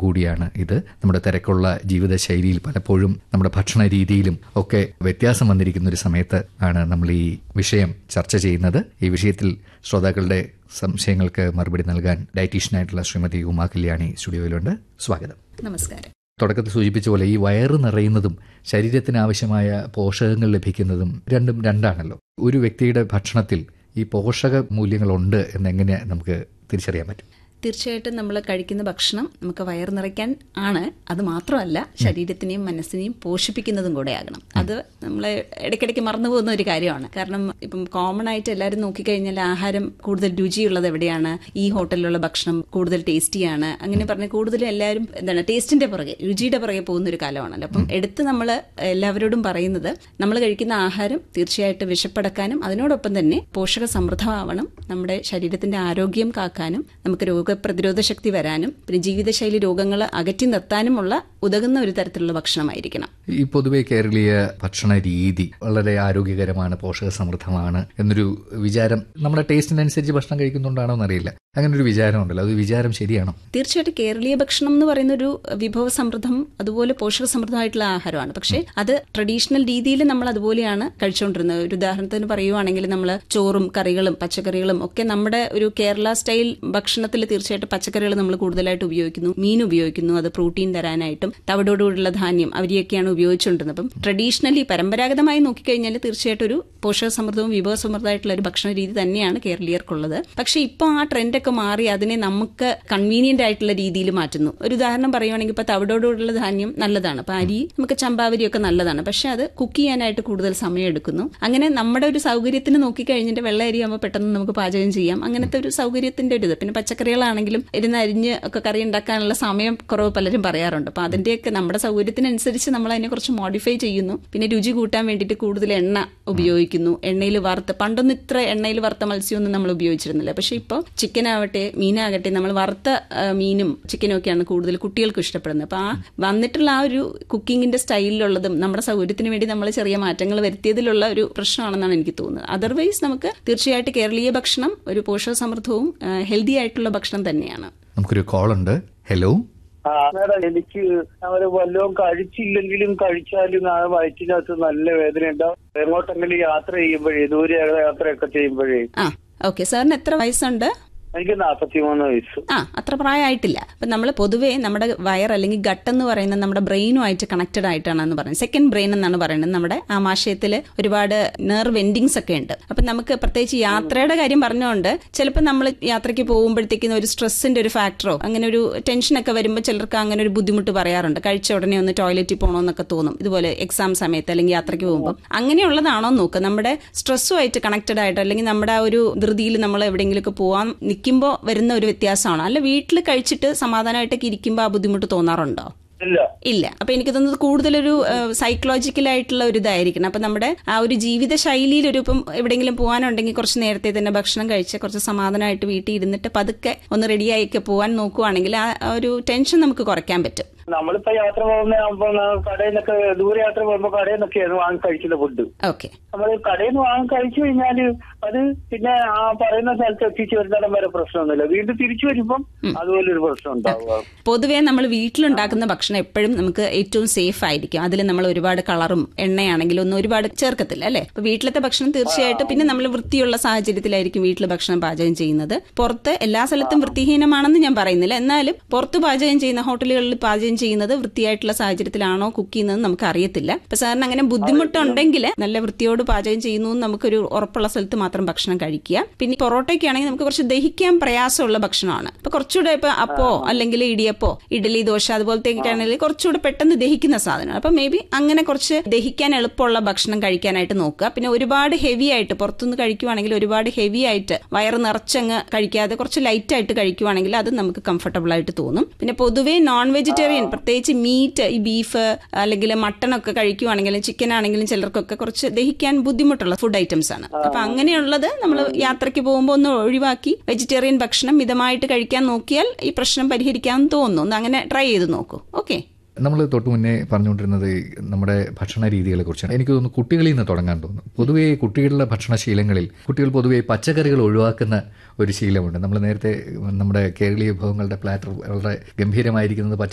കൂടിയാണ് ഇത് നമ്മുടെ തിരക്കുള്ള ജീവിതശൈലിയിൽ പലപ്പോഴും നമ്മുടെ ഭക്ഷണ രീതിയിലും ഒക്കെ വ്യത്യാസം വന്നിരിക്കുന്ന ഒരു സമയത്ത് ആണ് നമ്മൾ ഈ വിഷയം ചർച്ച ചെയ്യുന്നത് ഈ വിഷയത്തിൽ ശ്രോതാക്കളുടെ സംശയങ്ങൾക്ക് മറുപടി നൽകാൻ ഡയറ്റീഷ്യനായിട്ടുള്ള ശ്രീമതി ഉമാ കല്യാണി സ്റ്റുഡിയോയിലുണ്ട് സ്വാഗതം നമസ്കാരം തുടക്കത്തിൽ സൂചിപ്പിച്ച പോലെ ഈ വയറ് നിറയുന്നതും ശരീരത്തിന് ആവശ്യമായ പോഷകങ്ങൾ ലഭിക്കുന്നതും രണ്ടും രണ്ടാണല്ലോ ഒരു വ്യക്തിയുടെ ഭക്ഷണത്തിൽ ഈ പോഷക മൂല്യങ്ങളുണ്ട് എന്നെങ്ങനെ നമുക്ക് തിരിച്ചറിയാൻ പറ്റും തീർച്ചയായിട്ടും നമ്മൾ കഴിക്കുന്ന ഭക്ഷണം നമുക്ക് വയർ നിറയ്ക്കാൻ ആണ് അത് മാത്രമല്ല ശരീരത്തിനെയും മനസ്സിനെയും പോഷിപ്പിക്കുന്നതും കൂടെ ആകണം അത് നമ്മൾ ഇടയ്ക്കിടയ്ക്ക് മറന്നു പോകുന്ന ഒരു കാര്യമാണ് കാരണം ഇപ്പം കോമൺ ആയിട്ട് എല്ലാവരും നോക്കിക്കഴിഞ്ഞാൽ ആഹാരം കൂടുതൽ രുചിയുള്ളത് എവിടെയാണ് ഈ ഹോട്ടലിലുള്ള ഭക്ഷണം കൂടുതൽ ടേസ്റ്റിയാണ് അങ്ങനെ പറഞ്ഞ് കൂടുതലും എല്ലാവരും എന്താണ് ടേസ്റ്റിന്റെ പുറകെ രുചിയുടെ പുറകെ പോകുന്ന ഒരു കാലമാണല്ലോ അപ്പം എടുത്ത് നമ്മൾ എല്ലാവരോടും പറയുന്നത് നമ്മൾ കഴിക്കുന്ന ആഹാരം തീർച്ചയായിട്ടും വിശപ്പടക്കാനും അതിനോടൊപ്പം തന്നെ പോഷക സമൃദ്ധമാവണം നമ്മുടെ ശരീരത്തിന്റെ ആരോഗ്യം കാക്കാനും നമുക്ക് രോഗപ്രതിരോധ ശക്തി വരാനും പിന്നെ ജീവിതശൈലി രോഗങ്ങൾ അകറ്റി നിർത്താനുമുള്ള ഉതകുന്ന ഒരു തരത്തിലുള്ള ഭക്ഷണമായിരിക്കണം ഈ പൊതുവെ കേരളീയ ഭക്ഷണ രീതി വളരെ ആരോഗ്യകരമാണ് പോഷക സമൃദ്ധമാണ് എന്നൊരു വിചാരം നമ്മുടെ ടേസ്റ്റിനനുസരിച്ച് ഭക്ഷണം കഴിക്കുന്നുണ്ടാണോ എന്നറിയില്ല അങ്ങനെ ഒരു വിചാരം ഉണ്ടല്ലോ അത് വിചാരം ശരിയാണോ തീർച്ചയായിട്ടും കേരളീയ ഭക്ഷണം എന്ന് പറയുന്ന ഒരു വിഭവ സമൃദ്ധം അതുപോലെ പോഷക സമൃദ്ധമായിട്ടുള്ള ആഹാരമാണ് പക്ഷേ അത് ട്രഡീഷണൽ രീതിയിൽ നമ്മൾ അതുപോലെയാണ് കഴിച്ചുകൊണ്ടിരുന്നത് ഒരു ഉദാഹരണത്തിന് പറയുവാണെങ്കിൽ നമ്മൾ ചോറും കറികളും പച്ചക്കറികളും ഒക്കെ നമ്മുടെ ഒരു കേരള സ്റ്റൈൽ ഭക്ഷണത്തിൽ തീർച്ചയായിട്ടും പച്ചക്കറികൾ നമ്മൾ കൂടുതലായിട്ട് ഉപയോഗിക്കുന്നു മീൻ ഉപയോഗിക്കുന്നു അത് പ്രോട്ടീൻ തരാനായിട്ടും തവിടോടുകൂടിയുള്ള ധാന്യം അവരെയൊക്കെയാണ് ഉപയോഗിച്ചുകൊണ്ടിരുന്നത് അപ്പം ട്രഡീഷണലി പരമ്പരാഗതമായി നോക്കിക്കഴിഞ്ഞാൽ തീർച്ചയായിട്ടും ഒരു പോഷക സമൃദ്ധവും വിഭവ സമൃദ്ധമായിട്ടുള്ള ഒരു ഭക്ഷണ രീതി തന്നെയാണ് കേരളീയർക്കുള്ളത് പക്ഷേ ഇപ്പോൾ ആ ട്രെൻഡൊക്കെ മാറി അതിനെ നമുക്ക് കൺവീനിയന്റ് ആയിട്ടുള്ള രീതിയിൽ മാറ്റുന്നു ഒരു ഉദാഹരണം പറയുവാണെങ്കിൽ ഇപ്പൊ തവിടോടുകൂടിയുള്ള ധാന്യം നല്ലതാണ് അപ്പൊ അരി നമുക്ക് ചമ്പാവരിയൊക്കെ നല്ലതാണ് പക്ഷെ അത് കുക്ക് ചെയ്യാനായിട്ട് കൂടുതൽ സമയം എടുക്കുന്നു അങ്ങനെ നമ്മുടെ ഒരു സൗകര്യത്തിന് നോക്കിക്കഴിഞ്ഞിട്ട് വെള്ള അരി ആകുമ്പോൾ പെട്ടെന്ന് നമുക്ക് പാചകം ചെയ്യാം അങ്ങനത്തെ ഒരു സൗകര്യത്തിന്റെ ഒരു ഇത് പിന്നെ പച്ചക്കറികളാണെങ്കിലും ഇരുന്ന് അരിഞ്ഞ് ഒക്കെ കറി ഉണ്ടാക്കാനുള്ള സമയം കുറവ് പലരും പറയാറുണ്ട് അപ്പൊ അതിന്റെയൊക്കെ നമ്മുടെ സൗകര്യത്തിനനുസരിച്ച് നമ്മൾ അതിനെ കുറച്ച് മോഡിഫൈ ചെയ്യുന്നു പിന്നെ രുചി കൂട്ടാൻ വേണ്ടിയിട്ട് കൂടുതൽ എണ്ണ ഉപയോഗിക്കുന്നു എണ്ണയിൽ വറുത്ത് പണ്ടൊന്നും ഇത്ര എണ്ണയിൽ വറുത്ത മത്സ്യമൊന്നും നമ്മൾ ഉപയോഗിച്ചിരുന്നില്ല പക്ഷെ ഇപ്പോൾ ചിക്കൻ ആവട്ടെ മീനാകട്ടെ നമ്മൾ വറുത്ത ആ, മീനും ചിക്കനും ഒക്കെയാണ് കൂടുതൽ കുട്ടികൾക്ക് ഇഷ്ടപ്പെടുന്നത് അപ്പൊ ആ വന്നിട്ടുള്ള ആ ഒരു കുക്കിങ്ങിന്റെ സ്റ്റൈലിലുള്ളതും നമ്മുടെ സൗകര്യത്തിന് വേണ്ടി നമ്മൾ ചെറിയ മാറ്റങ്ങൾ വരുത്തിയതിലുള്ള ഒരു പ്രശ്നമാണെന്നാണ് എനിക്ക് തോന്നുന്നത് അതർവൈസ് നമുക്ക് തീർച്ചയായിട്ടും കേരളീയ ഭക്ഷണം ഒരു പോഷക സമൃദ്ധവും ഹെൽത്തി ആയിട്ടുള്ള ഭക്ഷണം തന്നെയാണ് നമുക്കൊരു കോൾ ഉണ്ട് ഹലോ ആ മേഡം എനിക്ക് അവര് വല്ലതും കഴിച്ചില്ലെങ്കിലും കഴിച്ചാലും ആ വയറ്റിനകത്ത് നല്ല വേദന ഉണ്ടാവും എങ്ങോട്ടെങ്കിലും യാത്ര ചെയ്യുമ്പോഴേ ദൂരെ യാത്രയൊക്കെ ചെയ്യുമ്പോഴേ ആ ഓക്കെ സാറിന് എത്ര വയസ്സുണ്ട് എനിക്ക് നാപ്പത്തിമൂന്ന് വയസ്സ് ആ അത്ര പ്രായമായിട്ടില്ല അപ്പൊ നമ്മൾ പൊതുവേ നമ്മുടെ വയർ അല്ലെങ്കിൽ ഗട്ട് എന്ന് പറയുന്നത് നമ്മുടെ ബ്രെയിനുമായിട്ട് കണക്റ്റഡ് ആയിട്ടാണെന്ന് പറയുന്നത് സെക്കൻഡ് ബ്രെയിൻ എന്നാണ് പറയുന്നത് നമ്മുടെ ആമാശയത്തിൽ ഒരുപാട് നെർവ് എൻഡിങ്സ് ഒക്കെ ഉണ്ട് അപ്പൊ നമുക്ക് പ്രത്യേകിച്ച് യാത്രയുടെ കാര്യം പറഞ്ഞുകൊണ്ട് ചിലപ്പോൾ നമ്മൾ യാത്രയ്ക്ക് പോകുമ്പോഴത്തേക്കും ഒരു സ്ട്രെസ്സിന്റെ ഒരു ഫാക്ടറോ അങ്ങനെ ഒരു ടെൻഷനൊക്കെ വരുമ്പോൾ ചിലർക്ക് അങ്ങനെ ഒരു ബുദ്ധിമുട്ട് പറയാറുണ്ട് കഴിച്ച ഉടനെ ഒന്ന് ടോയ്ലറ്റിൽ പോകണമെന്നൊക്കെ തോന്നും ഇതുപോലെ എക്സാം സമയത്ത് അല്ലെങ്കിൽ യാത്രയ്ക്ക് പോകുമ്പോൾ അങ്ങനെയുള്ളതാണോ നോക്കുക നമ്മുടെ സ്ട്രെസ്സുമായിട്ട് കണക്റ്റഡ് ആയിട്ട് അല്ലെങ്കിൽ നമ്മുടെ ആ ഒരു ധൃതിയിൽ നമ്മൾ എവിടെയെങ്കിലുമൊക്കെ പോകാൻ നിൽക്കുമ്പോൾ വരുന്ന ഒരു വ്യത്യാസമാണോ അല്ല വീട്ടിൽ കഴിച്ചിട്ട് സമാധാനമായിട്ടൊക്കെ ഇരിക്കുമ്പോൾ ആ ബുദ്ധിമുട്ട് തോന്നാറുണ്ടോ ഇല്ല ഇല്ല അപ്പൊ എനിക്ക് തോന്നുന്നത് കൂടുതലൊരു സൈക്കോളജിക്കൽ ആയിട്ടുള്ള ഒരു ഇതായിരിക്കണം അപ്പൊ നമ്മുടെ ആ ഒരു ജീവിത ശൈലിയിൽ ഒരു ഇപ്പം എവിടെയെങ്കിലും പോകാനുണ്ടെങ്കിൽ കുറച്ച് നേരത്തെ തന്നെ ഭക്ഷണം കഴിച്ച് കുറച്ച് സമാധാനമായിട്ട് വീട്ടിൽ ഇരുന്നിട്ട് പതുക്കെ ഒന്ന് റെഡിയായിക്കെ പോകാൻ നോക്കുവാണെങ്കിൽ ആ ആ ഒരു ടെൻഷൻ നമുക്ക് കുറയ്ക്കാൻ പറ്റും നമ്മളിപ്പോ യാത്ര പോകുന്ന അപ്പൊ കടയിൽ നിന്നൊക്കെ ദൂരെ യാത്ര പോകുമ്പോ കടയിൽ നിന്നൊക്കെയാണ് വാങ്ങി കഴിക്കുന്ന ഫുഡ് ഓക്കെ നമ്മൾ കടയിൽ നിന്ന് വാങ്ങി കഴിച്ചു കഴിഞ്ഞാല് അത് പിന്നെ ആ പറയുന്ന സ്ഥലത്ത് എത്തിച്ചു വരുന്നിടം വരെ പ്രശ്നമൊന്നുമില്ല വീണ്ടും തിരിച്ചു വരുമ്പം അതുപോലെ ഒരു പ്രശ്നം ഉണ്ടാവുക പൊതുവേ നമ്മൾ വീട്ടിലുണ്ടാക്കുന്ന ഭക്ഷണം എപ്പോഴും നമുക്ക് ഏറ്റവും സേഫ് ആയിരിക്കും അതിൽ നമ്മൾ ഒരുപാട് കളറും എണ്ണയാണെങ്കിലും ഒന്നും ഒരുപാട് ചേർക്കത്തില്ല അല്ലെ അപ്പൊ വീട്ടിലത്തെ ഭക്ഷണം തീർച്ചയായിട്ടും പിന്നെ നമ്മൾ വൃത്തിയുള്ള സാഹചര്യത്തിലായിരിക്കും വീട്ടിൽ ഭക്ഷണം പാചകം ചെയ്യുന്നത് പുറത്ത് എല്ലാ സ്ഥലത്തും വൃത്തിഹീനമാണെന്ന് ഞാൻ പറയുന്നില്ല എന്നാലും പുറത്ത് പാചകം ചെയ്യുന്ന ഹോട്ടലുകളിൽ പാചകം ചെയ്യുന്നത് വൃത്തിയായിട്ടുള്ള സാഹചര്യത്തിലാണോ കുക്ക് ചെയ്യുന്നത് നമുക്ക് അറിയത്തില്ല അപ്പൊ സാറിന് അങ്ങനെ ബുദ്ധിമുട്ടുണ്ടെങ്കിൽ നല്ല വൃത്തിയോട് പാചകം ചെയ്യുന്നു എന്ന് നമുക്കൊരു ഉറപ്പുള്ള സ്ഥലത്ത് മാത്രം ഭക്ഷണം കഴിക്കുക പിന്നെ പൊറോട്ടയ്ക്ക് ആണെങ്കിൽ നമുക്ക് കുറച്ച് ദഹിക്കാൻ പ്രയാസമുള്ള ഭക്ഷണമാണ് അപ്പൊ കുറച്ചുകൂടെ ഇപ്പൊ അപ്പോ അല്ലെങ്കിൽ ഇടിയപ്പോ ഇഡലി ദോശ അതുപോലത്തെ ആണെങ്കിൽ കുറച്ചുകൂടെ പെട്ടെന്ന് ദഹിക്കുന്ന സാധനമാണ് അപ്പൊ മേ ബി അങ്ങനെ കുറച്ച് ദഹിക്കാൻ എളുപ്പമുള്ള ഭക്ഷണം കഴിക്കാനായിട്ട് നോക്കുക പിന്നെ ഒരുപാട് ഹെവി ആയിട്ട് പുറത്തുനിന്ന് കഴിക്കുവാണെങ്കിൽ ഒരുപാട് ഹെവി ആയിട്ട് വയറ് നിറച്ചങ്ങ് കഴിക്കാതെ കുറച്ച് ലൈറ്റ് ആയിട്ട് കഴിക്കുവാണെങ്കിൽ അത് നമുക്ക് കംഫർട്ടബിൾ ആയിട്ട് തോന്നും പിന്നെ പൊതുവേ നോൺ വെജിറ്റേറിയൻ പ്രത്യേകിച്ച് മീറ്റ് ഈ ബീഫ് അല്ലെങ്കിൽ മട്ടൺ ഒക്കെ കഴിക്കുവാണെങ്കിലും ചിക്കൻ ആണെങ്കിലും ചിലർക്കൊക്കെ കുറച്ച് ദഹിക്കാൻ ബുദ്ധിമുട്ടുള്ള ഫുഡ് ഐറ്റംസ് ആണ് അപ്പൊ അങ്ങനെയുള്ളത് നമ്മൾ യാത്രയ്ക്ക് പോകുമ്പോൾ ഒന്ന് ഒഴിവാക്കി വെജിറ്റേറിയൻ ഭക്ഷണം മിതമായിട്ട് കഴിക്കാൻ നോക്കിയാൽ ഈ പ്രശ്നം പരിഹരിക്കാമെന്ന് തോന്നുന്നു ഒന്ന് അങ്ങനെ ട്രൈ ചെയ്ത് നോക്കൂ ഓക്കെ നമ്മൾ തൊട്ട് മുന്നേ പറഞ്ഞുകൊണ്ടിരുന്നത് ഈ നമ്മുടെ ഭക്ഷണ രീതികളെ കുറിച്ചാണ് എനിക്ക് തോന്നുന്നു കുട്ടികളിൽ നിന്ന് തുടങ്ങാൻ തോന്നുന്നു പൊതുവേ കുട്ടികളുടെ ഭക്ഷണശീലങ്ങളിൽ കുട്ടികൾ പൊതുവേ പച്ചക്കറികൾ ഒഴിവാക്കുന്ന ഒരു ശീലമുണ്ട് നമ്മൾ നേരത്തെ നമ്മുടെ കേരളീയ വിഭവങ്ങളുടെ പ്ലാറ്റർ വളരെ ഗംഭീരമായിരിക്കുന്നത് പച്ച